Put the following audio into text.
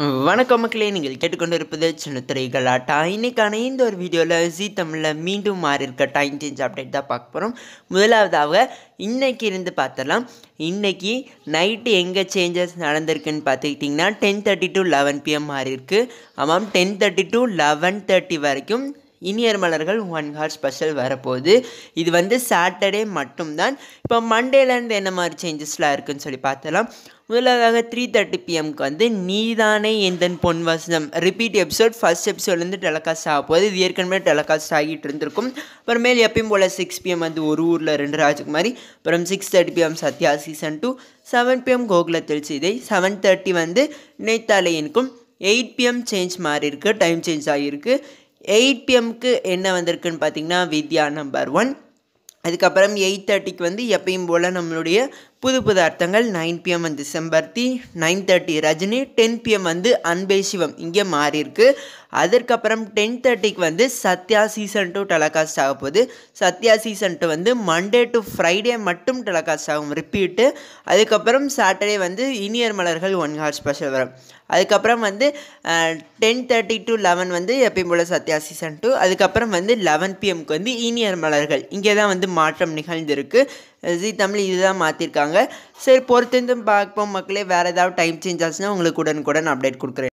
வணக்கம் மக்களே நீங்கள் கேட்டுக்கொண்டிருப்பது சின்னத்திரை கலாட்டா இன்னைக்கான இந்த ஒரு வீடியோவில் ஜி தமிழில் மீண்டும் மாறி இருக்க டைம் சேஞ்ச் அப்டேட் தான் பார்க்க போகிறோம் முதலாவதாக இன்னைக்கு இருந்து பார்த்தலாம் இன்னைக்கு நைட்டு எங்கே சேஞ்சஸ் நடந்திருக்குன்னு பார்த்துக்கிட்டிங்கன்னா ten thirty to eleven PM மாறி இருக்கு ஆமாம் ten thirty to eleven thirty வரைக்கும் இனியர் மலர்கள் ஒன் ஹார் ஸ்பெஷல் வரப்போகுது இது வந்து சாட்டர்டே மட்டும்தான் இப்போ மண்டேலேருந்து என்ன மாதிரி சேஞ்சஸ்லாம் இருக்குன்னு சொல்லி பார்த்தலாம் முதலாவதாக த்ரீ தேர்ட்டி பிஎம்க்கு வந்து நீதானே எந்தன் பொன் வசனம் ரிப்பீட் எபிசோட் ஃபர்ஸ்ட் எபிசோட்லேருந்து டெலகாஸ்ட் ஆக போகுது இது ஏற்கனவே டெலகாஸ்ட் ஆகிட்டு இருந்திருக்கும் அப்புறமேல் எப்பயும் போல் சிக்ஸ் பிஎம் வந்து ஒரு ஊரில் ரெண்டு ராஜகுமாரி அப்புறம் six thirty PM Sathya season two seven PM கோகுலத்தில் சீதை செவன் தேர்ட்டி வந்து நேத்தாலையனுக்கும் எயிட் பிஎம் சேஞ்ச் மாறி இருக்கு டைம் சேஞ்ச் ஆகியிருக்கு எயிட் பிஎம்க்கு என்ன வந்திருக்குன்னு பார்த்தீங்கன்னா வித்யா நம்பர் ஒன் அதுக்கப்புறம் எயிட் தேர்ட்டிக்கு வந்து எப்பயும் போல் நம்மளுடைய புது புது அர்த்தங்கள் நைன் பிஎம் வந்து Sembaruthi nine thirty Rajini ten PM வந்து அன்பே சிவம் இங்கே மாறி இருக்கு அதற்கப்புறம் டென் தேர்ட்டிக்கு வந்து சத்யா சீசன் டூ டெலகாஸ்ட் ஆக போகுது சத்யா சீசன் டூ வந்து மண்டே டு ஃப்ரைடே மட்டும் டெலகாஸ்ட் ஆகும் ரிப்பீட்டு அதுக்கப்புறம் சாட்டர்டே வந்து இனியர் மலர்கள் ஒன் ஹார் ஸ்பெஷல் வரும் அதுக்கப்புறம் வந்து டென் தேர்ட்டி டு லெவன் வந்து எப்பயும் போல் சத்யா சீசன் டூ அதுக்கப்புறம் வந்து லெவன் பிஎம்க்கு வந்து இனியர் மலர்கள் இங்கே தான் வந்து மாற்றம் நிகழ்ந்திருக்கு ஜி தமிழ் இதுதான் மாற்றிருக்காங்க சரி பொறுத்திருந்தும் பார்ப்போம் மக்களே வேறு ஏதாவது டைம் சேஞ்ச் ஆச்சுன்னா உங்களுக்கு உடனுக்குடன் அப்டேட் கொடுக்குறேன்